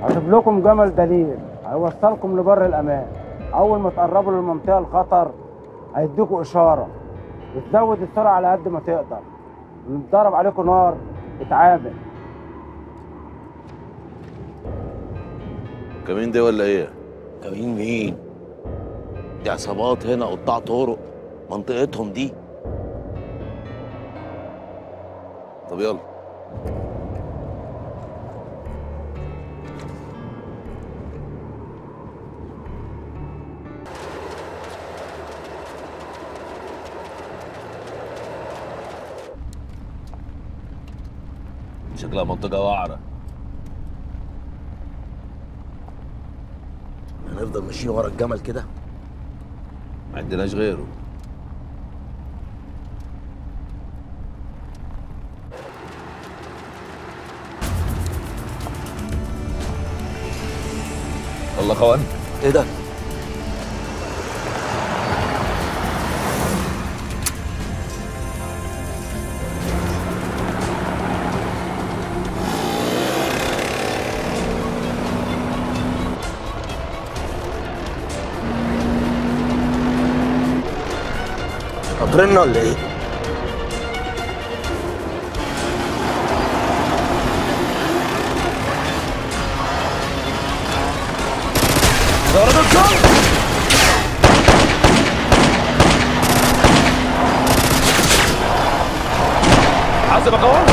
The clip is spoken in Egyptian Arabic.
هجيب لكم جمل دليل هيوصلكم لبر الامان اول ما تقربوا للمنطقه الخطر هيديكوا اشاره وتزود السرعه على قد ما تقدر نتضرب عليكم نار اتعامل كمين ده ولا ايه؟ كمين مين؟ دي عصابات هنا قطاع طرق منطقتهم دي طب يلا شكلها منطقة وعرة هنفضل ماشيين ورا الجمل كده ما عندناش غيره يلا خوان ايه ده؟ قطرنا ولا ايه؟ ضرب الكل حاسب يا قوام